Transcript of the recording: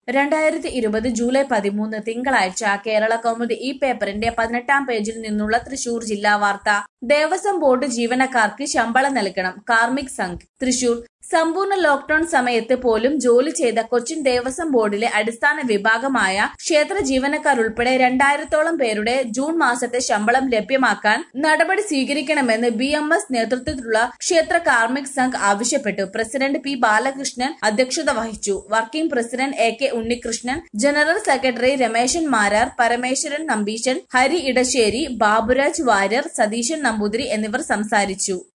രണ്ടായിരത്തി ഇരുപത് ജൂലൈ പതിമൂന്ന് തിങ്കളാഴ്ച കേരള കൗമുദി ഈ പേപ്പറിന്റെ പതിനെട്ടാം പേജിൽ നിന്നുള്ള തൃശൂർ ജില്ലാ വാർത്ത ദേവസ്വം ബോർഡ് ജീവനക്കാർക്ക് ശമ്പളം നൽകണം കാർമിക് സംഘ് തൃശൂർ സമ്പൂർണ്ണ ലോക്ഡൌൺ സമയത്ത് പോലും ജോലി ചെയ്ത കൊച്ചിൻ ദേവസ്വം ബോർഡിലെ അടിസ്ഥാന വിഭാഗമായ ക്ഷേത്ര ജീവനക്കാർ ഉൾപ്പെടെ രണ്ടായിരത്തോളം പേരുടെ ജൂൺ മാസത്തെ ശമ്പളം ലഭ്യമാക്കാൻ നടപടി സ്വീകരിക്കണമെന്ന് ബി എം എസ് നേതൃത്വത്തിലുള്ള ക്ഷേത്ര കാർമിക് സംഘ് ആവശ്യപ്പെട്ടു പ്രസിഡന്റ് പി ബാലകൃഷ്ണൻ അധ്യക്ഷത വഹിച്ചു working president A K Unnikrishnan general secretary Rameshan Marar Parameswaran Nambeesan Hari Edassery Baburaj Warrier Satheesan Namboothiri എന്നിവർ സംസാരിച്ചു